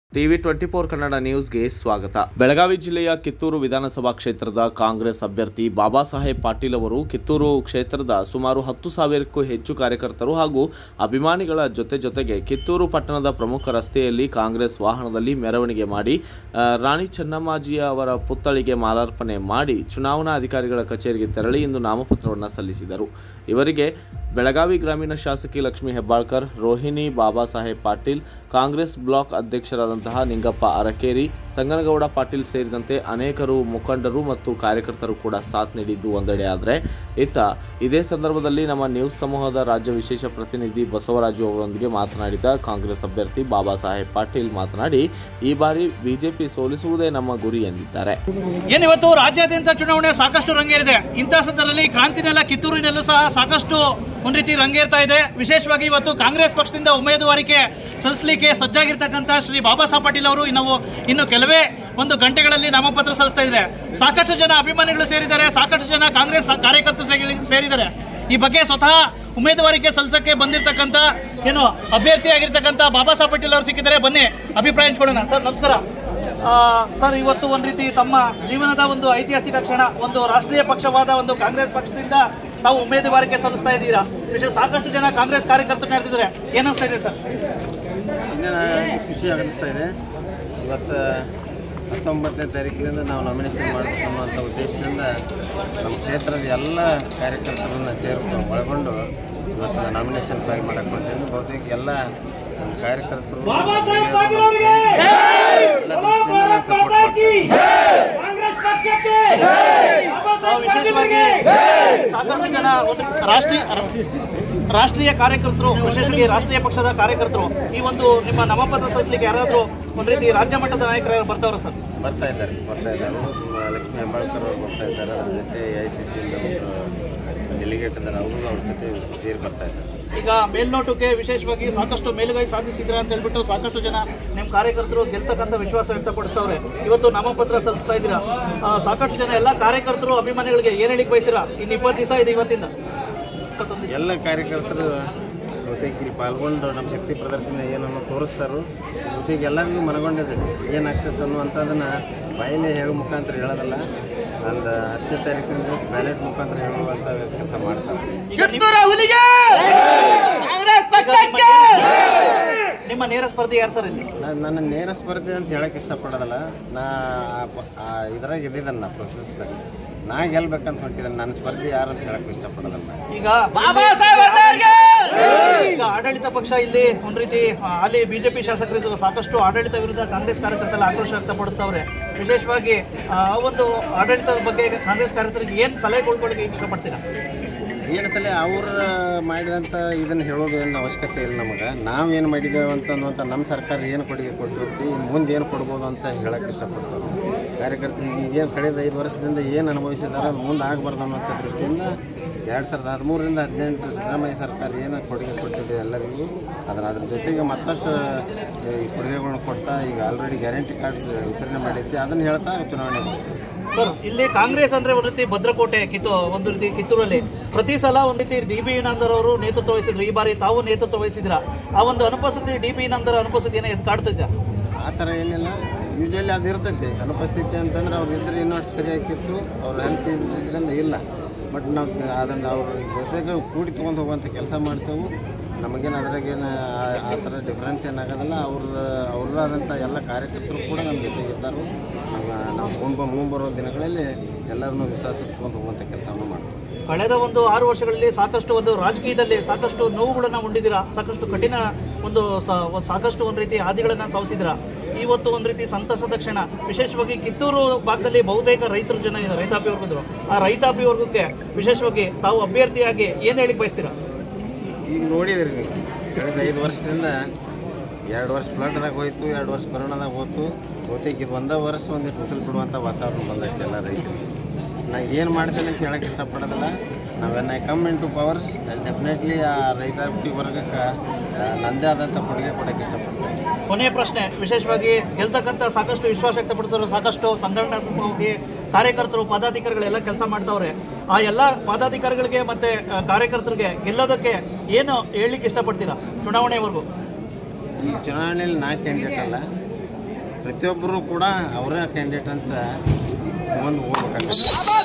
TV twenty four Kannada ನ್ಯೂಸ್ಗೆ ಸ್ವಾಗತ ಬೆಳಗಾವಿ ಜಿಲ್ಲೆಯ ಕಿತ್ತೂರು ವಿಧಾನಸಭಾ ಕ್ಷೇತ್ರದ ಕಾಂಗ್ರೆಸ್ ಅಭ್ಯರ್ಥಿ ಬಾಬಾ ಸಾಹೇಬ್ ಪಾಟೀಲ್ ಅವರು ಕಿತ್ತೂರು ಕ್ಷೇತ್ರದ ಸುಮಾರು ಹತ್ತು ಸಾವಿರಕ್ಕೂ ಹೆಚ್ಚು ಕಾರ್ಯಕರ್ತರು ಹಾಗೂ ಅಭಿಮಾನಿಗಳ ಜೊತೆ ಜೊತೆಗೆ ಕಿತ್ತೂರು ಪಟ್ಟಣದ ಪ್ರಮುಖ ರಸ್ತೆಯಲ್ಲಿ ಕಾಂಗ್ರೆಸ್ ವಾಹನದಲ್ಲಿ ಮೆರವಣಿಗೆ ಮಾಡಿ ಆ, ರಾಣಿ ಚೆನ್ನಮ್ಮಾಜಿಯ ಅವರ ಪುತ್ಥಳಿಗೆ ಮಾಲಾರ್ಪಣೆ ಮಾಡಿ ಚುನಾವಣಾ ಅಧಿಕಾರಿಗಳ ಕಚೇರಿಗೆ ತೆರಳಿ ಇಂದು ನಾಮಪತ್ರವನ್ನು ಸಲ್ಲಿಸಿದರು ಇವರಿಗೆ ಬೆಳಗಾವಿ ಗ್ರಾಮೀಣ ಶಾಸಕಿ ಲಕ್ಷ್ಮೀ ಹೆಬ್ಬಾಳ್ಕರ್ ರೋಹಿಣಿ ಬಾಬಾ ಸಾಹೇಬ್ ಪಾಟೀಲ್ ಕಾಂಗ್ರೆಸ್ ಬ್ಲಾಕ್ ಅಧ್ಯಕ್ಷರಾದಂತಹ ನಿಂಗಪ್ಪ ಅರಕೇರಿ ಸಂಗನಗೌಡ ಪಾಟೀಲ್ ಸೇರಿದಂತೆ ಅನೇಕರು ಮುಖಂಡರು ಮತ್ತು ಕಾರ್ಯಕರ್ತರು ಕೂಡ ಸಾಥ್ ನೀಡಿದ್ದು ಒಂದೆಡೆ ಆದರೆ ಇತ್ತ ಇದೇ ಸಂದರ್ಭದಲ್ಲಿ ನಮ್ಮ ನ್ಯೂಸ್ ಸಮೂಹದ ರಾಜ್ಯ ವಿಶೇಷ ಪ್ರತಿನಿಧಿ ಬಸವರಾಜು ಅವರೊಂದಿಗೆ ಮಾತನಾಡಿದ ಕಾಂಗ್ರೆಸ್ ಅಭ್ಯರ್ಥಿ ಬಾಬಾ ಸಾಹೇಬ್ ಪಾಟೀಲ್ ಮಾತನಾಡಿ ಈ ಬಾರಿ ಬಿಜೆಪಿ ಸೋಲಿಸುವುದೇ ನಮ್ಮ ಗುರಿ ಎಂದಿದ್ದಾರೆ ಏನ್ ಇವತ್ತು ರಾಜ್ಯಾದ್ಯಂತ ಚುನಾವಣೆ ಸಾಕಷ್ಟು ರಂಗೇರಿದೆ ಇಂತಹ ಸಂದರ್ಭದಲ್ಲಿ ಕ್ರಾಂತಿನೆಲ್ಲ ಕಿತ್ತೂರಿನಲ್ಲೂ ಸಹ ಸಾಕಷ್ಟು ಒಂದ್ ರೀತಿ ರಂಗೇರ್ತಾ ಇದೆ ವಿಶೇಷವಾಗಿ ಇವತ್ತು ಕಾಂಗ್ರೆಸ್ ಪಕ್ಷದಿಂದ ಉಮೇದುವಾರಿಕೆ ಸಲ್ಲಿಸಲಿಕ್ಕೆ ಸಜ್ಜಾಗಿರ್ತಕ್ಕಂಥ ಶ್ರೀ ಬಾಬಾ ಸಾಹೇಬ್ ಪಾಟೀಲ್ ಅವರು ಇನ್ನು ಇನ್ನು ಕೆಲವೇ ಒಂದು ಗಂಟೆಗಳಲ್ಲಿ ನಾಮಪತ್ರ ಸಲ್ಲಿಸ್ತಾ ಇದ್ದಾರೆ ಸಾಕಷ್ಟು ಜನ ಅಭಿಮಾನಿಗಳು ಸೇರಿದ್ದಾರೆ ಸಾಕಷ್ಟು ಜನ ಕಾಂಗ್ರೆಸ್ ಕಾರ್ಯಕರ್ತರು ಸೇರಿ- ಸೇರಿದ್ದಾರೆ ಈ ಬಗ್ಗೆ ಸ್ವತಃ ಉಮೇದುವಾರಿಕೆ ಸಲ್ಲಿಸಕ್ಕೆ ಬಂದಿರತಕ್ಕಂಥ ಏನು ಅಭ್ಯರ್ಥಿಯಾಗಿರ್ತಕ್ಕಂಥ ಬಾಬಾ ಸಾಹೇಬ್ ಪಾಟೀಲ್ ಅವರು ಸಿಕ್ಕಿದ್ದಾರೆ ಬನ್ನಿ ಅಭಿಪ್ರಾಯ ಹಂಚ್ಕೊಳ್ಳೋಣ ಸರ್ ನಮಸ್ಕಾರ ಆ, ಸರ್ ಇವತ್ತು ಒಂದ್ ರೀತಿ ತಮ್ಮ ಜೀವನದ ಒಂದು ಐತಿಹಾಸಿಕ ಕ್ಷಣ ಒಂದು ರಾಷ್ಟ್ರೀಯ ಪಕ್ಷವಾದ ಒಂದು ಕಾಂಗ್ರೆಸ್ ಪಕ್ಷದಿಂದ ತಾವು ಉಮೇದುವಾರಿಕೆ ಸಲ್ಲಿಸ್ತಾ ಇದ್ದೀರಾ ವಿಶೇಷ ಸಾಕಷ್ಟು ಜನ ಕಾಂಗ್ರೆಸ್ ಕಾರ್ಯಕರ್ತರು ನಡೆದಿದ್ದಾರೆ ಏನಿಸ್ತಾ ಇದೆ ಸರ್ ಇನ್ನೇನು ಖುಷಿ ಅನ್ನಿಸ್ತಾ ಇದೆ ಇವತ್ತು ಹತ್ತೊಂಬತ್ತನೇ ತಾರೀಕಿನಿಂದ ನಾವು ನಾಮಿನೇಷನ್ ಮಾಡಬೇಕು ಅನ್ನುವಂಥ ಉದ್ದೇಶದಿಂದ ನಮ್ಮ ಕ್ಷೇತ್ರದ ಎಲ್ಲ ಕಾರ್ಯಕರ್ತರನ್ನು ಸೇರ್ಕೊಂಡು ಒಳಗೊಂಡು ಇವತ್ತು ನಾಮಿನೇಷನ್ ಫೈಲ್ ಮಾಡಕ್ಕೆ ಹೊಂಟೀನಿ ಬಹುತೇಕ ಎಲ್ಲ ನಮ್ಮ ಕಾರ್ಯಕರ್ತರು ಎಲ್ಲ ದೃಷ್ಟಿಯಿಂದ ನಂಗೆ support ಮಾಡ್ತಾರೆ. ತಾವು ವಿಶೇಷವಾಗಿ ಸಾಕಷ್ಟು ಜನ ಒಂದು ರಾಷ್ಟ್ರೀಯ ರಾಷ್ಟ್ರೀಯ ಕಾರ್ಯಕರ್ತರು ವಿಶೇಷವಾಗಿ ರಾಷ್ಟ್ರೀಯ ಪಕ್ಷದ ಕಾರ್ಯಕರ್ತರು ಈ ಒಂದು ನಿಮ್ಮ ನಾಮಪತ್ರ ಸಲ್ಲಿಸಲಿಕ್ಕೆ ಯಾರಾದರೂ ಒಂದ್ ರೀತಿ ರಾಜ್ಯ ಮಟ್ಟದ ನಾಯಕರು ಯಾರು ಬರ್ತಾವ್ರ ಸರ್ ಬರ್ತಾ ಇದ್ದಾರೆ ಬರ್ತಾ ಇದ್ದಾರೆ ನಮ್ಮ ಲಕ್ಷ್ಮೀ ಹೆಬ್ಬಾಳ್ಕರ್ ಅವರು ಬರ್ತಾ ಇದ್ದಾರೆ ಅದ್ರ ಜೊತೆ ಐ ಸಿ ಸಿ ಡೆಲಿಗೇಟ್ ಇದ್ದಾರೆ ಅವರು ಅವ್ರ ಜೊತೆ ಸೇರಿ ಬರ್ತಾ ಇದ್ದಾರೆ ಈಗ ಮೇಲ್ನೋಟಕ್ಕೆ ವಿಶೇಷವಾಗಿ ಸಾಕಷ್ಟು ಮೇಲುಗೈ ಸಾಧಿಸಿದ್ರ ಅಂತ ಹೇಳ್ಬಿಟ್ಟು ಸಾಕಷ್ಟು ಜನ ನಿಮ್ಮ ಕಾರ್ಯಕರ್ತರು ಗೆಲ್ತಕ್ಕಂಥ ವಿಶ್ವಾಸ ವ್ಯಕ್ತಪಡಿಸ್ತವ್ರೆ ಇವತ್ತು ನಾಮಪತ್ರ ಸಲ್ಲಿಸ್ತಾ ಇದ್ದೀರಾ ಆ, ಸಾಕಷ್ಟು ಜನ ಎಲ್ಲ ಕಾರ್ಯಕರ್ತರು ಅಭಿಮಾನಿಗಳಿಗೆ ಏನ್ ಹೇಳಿಕ್ ಬೈತೀರಾ ಇನ್ನು ಇಪ್ಪತ್ತು ದಿವಸ ಇದೆ ಇವತ್ತಿಂದ ಇಪ್ಪತ್ತೊಂದು ದಿವಸ ಎಲ್ಲ ಕಾರ್ಯಕರ್ತರು ಬಹುತೇಕ ಇಲ್ಲಿ ಪಾಲ್ಗೊಂಡು ನಮ್ಮ ಶಕ್ತಿ ಪ್ರದರ್ಶನ ಏನನ್ನು ತೋರಿಸ್ತಾರೋ ಬಹುತೇಕ ಎಲ್ಲರಿಗೂ ಮನಗೊಂಡಿದೆ ಏನಾಗ್ತದೆ ಅನ್ನುವಂಥದ್ದನ್ನು ಬಾಯಲ್ಲೇ ಹೇಳೋ ಮುಖಾಂತರ ಹೇಳೋದಲ್ಲ ಒಂದು ಹತ್ತನೇ ತಾರೀಕಿನ ದಿವಸ ಬ್ಯಾಲೆಟ್ ಮುಖಾಂತರ ಹೇಳುವಂಥ ಕೆಲಸ ಮಾಡ್ತಾರೆ ಈಗ ನಿಮ್ಮ- ಈಗ ನಿಮ್ಮ- ನಿಮ್ಮ ನೇರ ಸ್ಪರ್ಧಿ ಯಾರು ಸರ್ ಇಲ್ಲಿ ನಾನು ನನ್ನ ನೇರ ಸ್ಪರ್ಧೆ ಅಂತ ಹೇಳಕ್ಕೆ ಇಷ್ಟಪಡೋದಲ್ಲ ನಾ ಆ ಪ- ಆ ಇದ್ರಾಗ ಇದ್ದಿದ್ದನ್ನು ನಾ ಪ್ರೊಸೆಸ್ದಾಗ ನಾ ಗೆಲ್ಬೇಕಂತ ಹೊಂಟಿದ್ದೇನೆ ನನ್ನ ಸ್ಪರ್ಧೆ ಯಾರು ಅಂತ ಹೇಳಕ್ಕೆ ಇಷ್ಟಪಡೋದಲ್ಲ ಈಗ ಈಗ ಆಡಳಿತ ಪಕ್ಷ ಇಲ್ಲಿ ಒಂದ್ ರೀತಿ ಆ, ಅಲ್ಲಿ ಬಿಜೆಪಿ ಶಾಸಕರಿದ್ದು ಸಾಕಷ್ಟು ಆಡಳಿತ ವಿರುದ್ಧ ಕಾಂಗ್ರೆಸ್ ಕಾರ್ಯಕರ್ತರು ಆಕ್ರೋಶ ವ್ಯಕ್ತಪಡಿಸ್ತವ್ರೆ ವಿಶೇಷವಾಗಿ ಆ ಒಂದು ಆಡಳಿತದ ಬಗ್ಗೆ ಈಗ ಕಾಂಗ್ರೆಸ್ ಕಾರ್ಯಕರ್ತರಿಗೆ ಏನ್ ಸಲಹೆ ಕೊಡ್ಕೊಳ್ಳಿಕ್ಕೆ ಇಷ್ಟಪಡ್ತೀರಾ ಏನು ಸಲ ಅವ್ರು ಮಾಡಿದಂಥ ಇದನ್ನು ಹೇಳೋದು ಏನು ಅವಶ್ಯಕತೆ ಇಲ್ಲ ನಮಗೆ ನಾವೇನು ಮಾಡಿದ್ದೇವೆ ಅಂತ ಅನ್ನುವಂಥ ನಮ್ಮ ಸರ್ಕಾರ ಏನು ಕೊಡುಗೆ ಕೊಟ್ಟಿರ್ತಿ ಮುಂದೆ ಏನು ಕೊಡ್ಬೋದು ಅಂತ ಹೇಳಕ್ಕೆ ಇಷ್ಟಪಡ್ತಾರೆ ಕಾರ್ಯಕರ್ತರಿಗೆ ಏನು ಕಳೆದ ಐದು ವರ್ಷದಿಂದ ಏನು ಅನುಭವಿಸಿದಾರೆ ಅದು ಮುಂದೆ ಆಗಬಾರ್ದು ಅನ್ನೋಂಥ ದೃಷ್ಟಿಯಿಂದ ಎರಡು ಸಾವಿರದ ಹದಿಮೂರರಿಂದ ಹದಿನೆಂಟು ಸಿದ್ದರಾಮಯ್ಯ ಸರ್ಕಾರ ಏನು ಕೊಡುಗೆ ಕೊಟ್ಟಿದೆ ಎಲ್ಲರಿಗೂ ಅದರ ಅದ್ರ ಜೊತೆಗೆ ಮತ್ತಷ್ಟು ಈ ಕೊಡುಗೆಗಳನ್ನ ಕೊಡ್ತಾ ಈಗ ಆಲ್ರೆಡಿ ಗ್ಯಾರಂಟಿ ಕಾರ್ಡ್ಸ್ ವಿತರಣೆ ಮಾಡಿದ್ದೆ ಅದನ್ನು ಹೇಳ್ತಾ ಚುನಾವಣೆ ಮಾಡ್ತೀವಿ ಸರ್ ಇಲ್ಲಿ ಕಾಂಗ್ರೆಸ್ ಅಂದ್ರೆ ಒಂದು ರೀತಿ ಭದ್ರಕೋಟೆ ಕಿತ್ತು ಒಂದು ರೀತಿ ಕಿತ್ತೂರಲ್ಲಿ ಪ್ರತಿ ಸಲ ಒಂದು ರೀತಿ ಡಿ ಬಿ ಇನಾಮದಾರ್ ಅವರು ನೇತೃತ್ವ ವಹಿಸಿದ್ರು ಈ ಬಾರಿ ತಾವು ನೇತೃತ್ವ ವಹಿಸಿದ್ರ ಆ ಒಂದು ಅನುಪಸ್ಥಿತಿ ಡಿ ಬಿ ಇನಾಮದಾರ್ ಅನುಪಸ್ಥಿತಿ ಏನೋ ಎದ್ದು ಕಾಡ್ತಿದ್ದ ಆ ಥರ ಏನಿಲ್ಲ ಯೂಶಲಿ ಅದು ಇರ್ತೈತಿ ಅನುಪಸ್ಥಿತಿ ಅಂತಂದ್ರೆ ಅವ್ರು ಇದ್ರೆ ಇನ್ನೂ ಅಷ್ಟು ಸರಿಯಾಗಿತ್ತು ಅವ್ರ ಹೆಲ್ತ್ ಇದ್ರಿಂದ ಇಲ್ಲ ಬಟ್ ನಾವು ಅದನ್ನು ಅವ್ರ ಜೊತೆಗೆ ಕೂಡಿ ತೊಗೊಂಡು ಹೋಗುವಂಥ ಕೆಲಸ ಮಾಡ್ತೇವೆ ನಮಗೇನು ಅದ್ರಾಗೇನು ಆ- ಆ ಥರ ಡಿಫ್ರೆನ್ಸ್ ಏನಾಗೋದಿಲ್ಲ ಅವ್ರದ್ದು ಅವ್ರದ್ದಾದಂಥ ಎಲ್ಲ ಕಾರ್ಯಕರ್ತರು ಕೂಡ ನಮ್ಮ ಜೊತೆಗಿದ್ದಾರೆ ನಾವು ನಾವು ಮುಂಬ ಮುಂಬರೋ ದಿನಗಳಲ್ಲಿ ಎಲ್ಲರನ್ನೂ ವಿಶ್ವಾಸ ತೊಗೊಂಡು ಹೋಗುವಂಥ ಕೆಲಸವನ್ನು ಮಾಡ್ತೀವಿ ಕಳೆದ ಒಂದು ಆರು ವರ್ಷಗಳಲ್ಲಿ ಸಾಕಷ್ಟು ಒಂದು ರಾಜಕೀಯದಲ್ಲಿ ಸಾಕಷ್ಟು ನೋವುಗಳನ್ನ ಉಂಡಿದ್ದೀರಾ ಸಾಕಷ್ಟು ಕಠಿಣ ಒಂದು ಸ- ಒಂದು ಸಾಕಷ್ಟು ಒಂದು ರೀತಿ ಹಾದಿಗಳನ್ನ ಸವಸಿದ್ದೀರಾ ಇವತ್ತು ಒಂದು ರೀತಿ ಸಂತಸದ ಕ್ಷಣ ವಿಶೇಷವಾಗಿ ಕಿತ್ತೂರು ಭಾಗದಲ್ಲಿ ಬಹುತೇಕ ರೈತರು ಜನ ಇದ್ದಾರೆ ರೈತಾಪಿ ವರ್ಗದ್ರು ಆ ರೈತಾಪಿ ವರ್ಗಕ್ಕೆ ವಿಶೇಷವಾಗಿ ತಾವು ಅಭ್ಯರ್ಥಿಯಾಗಿ ಏನು ಹೇಳಿಕ್ ಬಯಸ್ತೀರಾ ಈಗ ನೋಡಿದ್ರಿ ನೀವು ಕಳೆದ ಐದು ವರ್ಷದಿಂದ ಎರಡು ವರ್ಷ ಫ್ಲಡ್ದಾಗ ಹೋಯ್ತು ಎರಡು ವರ್ಷ ಕೊರೋನಾದಾಗ ಹೋಯ್ತು ಬಹುತೇಕ ಇದು ಒಂದೇ ವರ್ಷ ಒಂದು ಫಸಲು ಬಿಡುವಂಥ ವಾತಾವರಣ ಬಂದೈತೆ ಎಲ್ಲ ರೈತರಿಗೆ ನಾ ಏನು ಮಾಡ್ತೇನೆ ಅಂತ ಹೇಳಕ್ಕೆ ಇಷ್ಟಪಡೋದಿಲ್ಲ ನಾವೆನ್ I come in to powers definitely ಆ ರೈತಾಪಿ ವರ್ಗಕ್ಕೆ ಆ, ನಂದೇ ಆದಂಥ ಕೊಡುಗೆ ಕೊಡೋಕ್ಕೆ ಇಷ್ಟಪಡ್ತೇನೆ ಕೊನೆಯ ಪ್ರಶ್ನೆ ವಿಶೇಷವಾಗಿ ಗೆಲ್ತಕ್ಕಂಥ ಸಾಕಷ್ಟು ವಿಶ್ವಾಸ ವ್ಯಕ್ತಪಡಿಸೋರು ಸಾಕಷ್ಟು ಸಂಘಟನಾತ್ಮಕವಾಗಿ ಕಾರ್ಯಕರ್ತರು ಪದಾಧಿಕಾರಿಗಳೆಲ್ಲ ಕೆಲಸ ಮಾಡ್ತಾವ್ರೆ ಆ ಎಲ್ಲ ಪದಾಧಿಕಾರಿಗಳಿಗೆ ಮತ್ತೆ ಆ, ಕಾರ್ಯಕರ್ತರಿಗೆ ಗೆಲ್ಲೋದಕ್ಕೆ ಏನು ಹೇಳಲಿಕ್ಕೆ ಇಷ್ಟಪಡ್ತೀರಾ ಚುನಾವಣೆವರೆಗೂ ಈ ಚುನಾವಣೆಯಲ್ಲಿ ನಾ ಕ್ಯಾಂಡಿಡೇಟ್ ಅಲ್ಲ ಪ್ರತಿಯೊಬ್ಬರು ಕೂಡ ಅವರೇ ಕ್ಯಾಂಡಿಡೇಟ್ ಅಂತ ಮುಂದೆ ಹೋಗ್ಬೇಕಾಗ್ತದೆ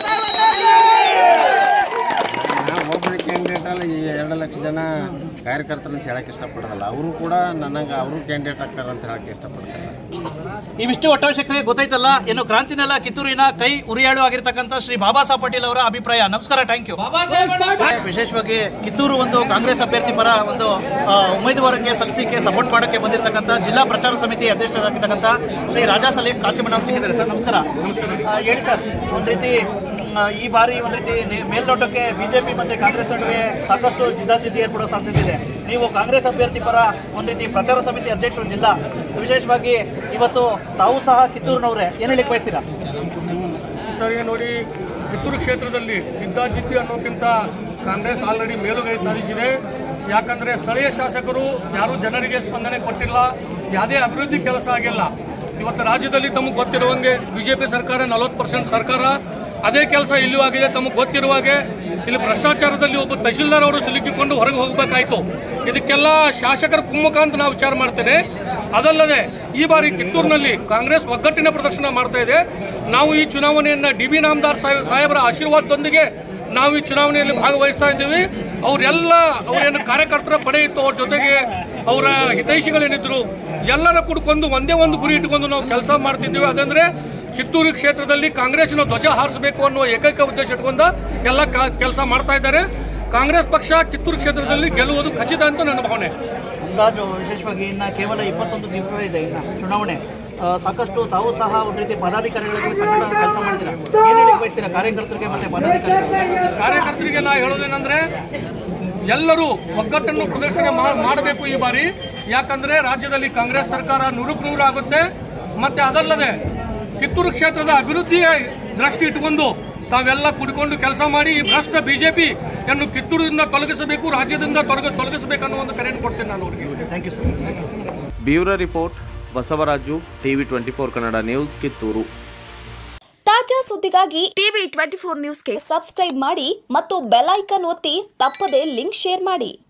ನಾವು ಒಬ್ಬರು ಕ್ಯಾಂಡಿಡೇಟ್ ಅಲ್ಲ ಈ ಎರಡು ಲಕ್ಷ ಜನ ಕಾರ್ಯಕರ್ತರು ಅಂತ ಹೇಳಕ್ಕೆ ಇಷ್ಟಪಡೋದಲ್ಲ ಅವರು ಕೂಡ ನನಗೆ ಅವರು ಕ್ಯಾಂಡಿಡೇಟ್ ಆಗ್ತಾರೆ ಅಂತ ಹೇಳಕ್ಕೆ ಇಷ್ಟಪಡ್ತಾರೆ ಇವಿಷ್ಟು ಒಟ್ಟವಶ್ಯಕತೆ ಗೊತ್ತಾಯ್ತಲ್ಲ ಏನು ಕ್ರಾಂತಿನೆಲ್ಲ ಕಿತ್ತೂರಿನ ಕೈ ಉರಿಯಾಳು ಆಗಿರ್ತಕ್ಕಂಥ ಶ್ರೀ ಬಾಬಾ ಸಾಹೇಬ್ ಪಾಟೀಲ್ ಅವರ ಅಭಿಪ್ರಾಯ ನಮಸ್ಕಾರ ಥ್ಯಾಂಕ್ ಯು ವಿಶೇಷವಾಗಿ ಕಿತ್ತೂರು ಒಂದು ಕಾಂಗ್ರೆಸ್ ಅಭ್ಯರ್ಥಿ ಪರ ಒಂದು ಆ, ಉಮೇದುವಾರಕ್ಕೆ ಸಲ್ಲಿಸಿಕೆ ಸಪೋರ್ಟ್ ಮಾಡಕ್ಕೆ ಬಂದಿರತಕ್ಕಂಥ ಜಿಲ್ಲಾ ಪ್ರಚಾರ ಸಮಿತಿ ಅಧ್ಯಕ್ಷರಾಗಿರ್ತಕ್ಕಂಥ ಶ್ರೀ ರಾಜಾ ಸಲೀಂ ಕಾಸಿಮಣ್ಣವ್ ಸಿಕ್ಕಿದ್ದಾರೆ ಸರ್ ನಮಸ್ಕಾರ ಆ, ಹೇಳಿ ಸರ್ ಒಂದ್ ರೀತಿ ಮ್, ಈ ಬಾರಿ ಒಂದ್ ರೀತಿ ನಿ- ಮೇಲ್ನೋಟಕ್ಕೆ ಬಿಜೆಪಿ ಮತ್ತೆ ಕಾಂಗ್ರೆಸ್ ನಡುವೆ ಸಾಕಷ್ಟು ಜಿದ್ದಾಜಿದ್ದಿ ಏರ್ಪಡೋ ಸಾಧ್ಯತೆ ಇದೆ ನೀವು ಕಾಂಗ್ರೆಸ್ ಅಭ್ಯರ್ಥಿ ಪರ ಒಂದ್ ರೀತಿ ಪ್ರಚಾರ ಸಮಿತಿ ಅಧ್ಯಕ್ಷರು ಜಿಲ್ಲಾ ವಿಶೇಷವಾಗಿ ಇವತ್ತು ತಾವು ಸಹ ಕಿತ್ತೂರಿನವ್ರೆ ಏನ್ ಹೇಳಿಕ್ ಬಯಸ್ತೀರಾ ಸರಿ ನೋಡಿ ಕಿತ್ತೂರು ಕ್ಷೇತ್ರದಲ್ಲಿ ಜಿದ್ದಾಜಿದ್ದಿ ಅನ್ನೋಕ್ಕಿಂತ ಕಾಂಗ್ರೆಸ್ ಆಲ್ರೆಡಿ ಮೇಲುಗೈ ಸಾಧಿಸಿದೆ ಯಾಕಂದರೆ ಸ್ಥಳೀಯ ಶಾಸಕರು ಯಾರೂ ಜನರಿಗೆ ಸ್ಪಂದನೆ ಕೊಟ್ಟಿಲ್ಲ ಯಾವುದೇ ಅಭಿವೃದ್ಧಿ ಕೆಲಸ ಆಗಿಲ್ಲ ಇವತ್ತು ರಾಜ್ಯದಲ್ಲಿ ತಮಗೆ ಗೊತ್ತಿರುವಂಗೆ ಬಿ ಜೆ ಪಿ ಸರ್ಕಾರ ನಲವತ್ತು ಪರ್ಸೆಂಟ್ ಸರ್ಕಾರ ಅದೇ ಕೆಲಸ ಇಲ್ಲೂ ಆಗಿದೆ ತಮಗೆ ಗೊತ್ತಿರುವಾಗೆ ಇಲ್ಲಿ ಭ್ರಷ್ಟಾಚಾರದಲ್ಲಿ ಒಬ್ಬ ತಹಶೀಲ್ದಾರ್ ಅವರು ಸಿಲುಕಿಕೊಂಡು ಹೊರಗೆ ಹೋಗಬೇಕಾಯಿತು ಇದಕ್ಕೆಲ್ಲ ಶಾಸಕರ ಕುಮ್ಮುಖ ಅಂತ ನಾವು ವಿಚಾರ ಮಾಡ್ತೇನೆ ಅದಲ್ಲದೆ ಈ ಬಾರಿ ಕಿತ್ತೂರಿನಲ್ಲಿ ಕಾಂಗ್ರೆಸ್ ಒಗ್ಗಟ್ಟಿನ ಪ್ರದರ್ಶನ ಮಾಡ್ತಾ ಇದೆ ನಾವು ಈ ಚುನಾವಣೆಯನ್ನು ಡಿ ಬಿ ನಾಮದಾರ್ ಸಾಹೇಬ್ ಸಾಹೇಬರ ಆಶೀರ್ವಾದದೊಂದಿಗೆ ನಾವು ಈ ಚುನಾವಣೆಯಲ್ಲಿ ಭಾಗವಹಿಸ್ತಾ ಇದ್ದೀವಿ ಅವರೆಲ್ಲ ಅವರೇನು ಕಾರ್ಯಕರ್ತರ ಪಡೆ ಇತ್ತು ಅವ್ರ ಜೊತೆಗೆ ಅವರ ಹಿತೈಷಿಗಳೇನಿದ್ರು ಎಲ್ಲರ ಕುಡ್ಕೊಂಡು ಒಂದೇ ಒಂದು ಗುರಿ ಇಟ್ಕೊಂಡು ನಾವು ಕೆಲಸ ಮಾಡ್ತಿದ್ದೀವಿ ಅದಂದ್ರೆ ಕಿತ್ತೂರು ಕ್ಷೇತ್ರದಲ್ಲಿ ಕಾಂಗ್ರೆಸ್ನ ಧ್ವಜ ಹಾರಿಸಬೇಕು ಅನ್ನುವ ಏಕೈಕ ಉದ್ದೇಶ ಇಟ್ಕೊಂಡ ಎಲ್ಲ ಕೆಲಸ ಮಾಡ್ತಾ ಇದ್ದಾರೆ ಕಾಂಗ್ರೆಸ್ ಪಕ್ಷ ಕಿತ್ತೂರು ಕ್ಷೇತ್ರದಲ್ಲಿ ಗೆಲ್ಲುವುದು ಖಚಿತ ಅಂತ ನನ್ನ ಭಾವನೆ ಅಂದಾಜು ವಿಶೇಷವಾಗಿ ಇನ್ನ ಕೇವಲ ಇಪ್ಪತ್ತೊಂದು ದಿವಸ ಇದೆ ಇನ್ನ ಚುನಾವಣೆ ಆ, ಸಾಕಷ್ಟು ತಾವು ಸಹ ಒಂದು ರೀತಿ ಪದಾಧಿಕಾರಿಗಳಿಗೆ ಸಂಘಟನೆ ಕೆಲಸ ಮಾಡ್ತೀರಾ ಏನ್ ಹೇಳಿಕ್ ಬಯಸ್ತೀರಾ ಕಾರ್ಯಕರ್ತರಿಗೆ ಮತ್ತೆ ಪದಾಧಿಕಾರಿಗಳಿಗೆ ಕಾರ್ಯಕರ್ತರಿಗೆ ನಾ ಹೇಳೋದೇನೆಂದ್ರೆ ಎಲ್ಲರೂ ಒಗ್ಗಟ್ಟನ್ನು ಪ್ರದರ್ಶನ ಮಾ- ಮಾಡಬೇಕು ಈ ಬಾರಿ ಯಾಕಂದ್ರೆ ರಾಜ್ಯದಲ್ಲಿ ಕಾಂಗ್ರೆಸ್ ಸರ್ಕಾರ ನೂರಕ್ಕೆ ನೂರು ಆಗುತ್ತೆ ಮತ್ತೆ ಅದಲ್ಲದೆ ಕಿತ್ತೂರು ಕ್ಷೇತ್ರದ ಅಭಿವೃದ್ಧಿಯ ದೃಷ್ಟಿ ಇಟ್ಟುಕೊಂಡು ತಾವೆಲ್ಲ ಕುಡ್ಕೊಂಡು ಕೆಲಸ ಮಾಡಿ ಈ ಭ್ರಷ್ಟ ಬಿಜೆಪಿಯನ್ನು ಕಿತ್ತೂರಿನಿಂದ ತೊಲಗಿಸಬೇಕು ರಾಜ್ಯದಿಂದ ತೊಲಗ ತೊಲಗಿಸಬೇಕು ಅನ್ನೋ ಒಂದು ಕರೆಯನ್ನು ಕೊಡ್ತೇನೆ ನಾನು ಅವರಿಗೆ thank you sir bureau report Basavaraju TV twenty four Kannada news Kittur ತಾಜಾ ಸುದ್ದಿಗಾಗಿ ಟಿವಿ ಟ್ವೆಂಟಿ ಫೋರ್ ನ್ಯೂಸ್ಗೆ ಸಬ್ಸ್ಕ್ರೈಬ್ ಮಾಡಿ ಮತ್ತು ಬೆಲ್ ಐಕಾನ್ ಒತ್ತಿ ತಪ್ಪದೇ ಲಿಂಕ್ ಶೇರ್ ಮಾಡಿ